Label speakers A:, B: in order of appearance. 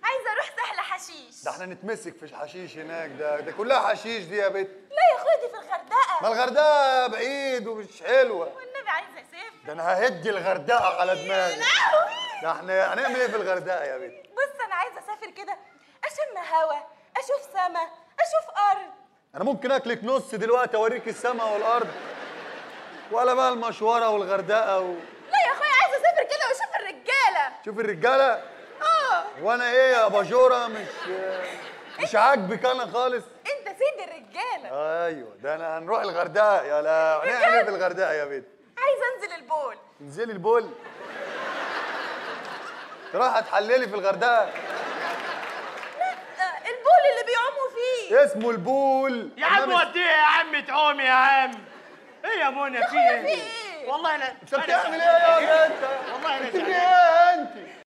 A: عايزه اروح سهل حشيش
B: ده احنا نتمسك في الحشيش هناك ده ده كلها حشيش دي يا بت
A: لا يا اخويا دي في الغردقه
B: ما الغردقه بعيد ومش حلوه
A: والنبي عايزه اسافر
B: ده انا ههدي الغردقه على دماغي
A: لهوي
B: ده احنا هنعمل ايه في الغردقه يا بت
A: بص انا عايزه اسافر كده اشم هوا اشوف سما اشوف ارض
B: انا ممكن اكلك نص دلوقتي اوريك السماء والارض ولا بقى المشوره والغردقه و...
A: لا يا اخويا عايزه اسافر كده واشوف الرجاله
B: شوف الرجاله
A: اه
B: وانا ايه يا باجوره مش مش عاجبك انا خالص
A: انت سيد الرجاله
B: ايوه ده انا هنروح الغردقه يا لا هنعمل ايه في الغردقه يا بت
A: عايزه انزل البول
B: انزلي البول راح تحللي في الغردقه
A: آه، البول اللي بيعوموا فيه
B: اسمه البول
C: يا عم
B: إنما
C: وديها يا عم تعوم يا عم ايه يا منى في
A: أخويا في
C: ايه
A: إيه؟
C: والله انا
B: انت بتعمل ايه يا انت
C: والله انا
B: انت
C: زعلان.
B: ايه انت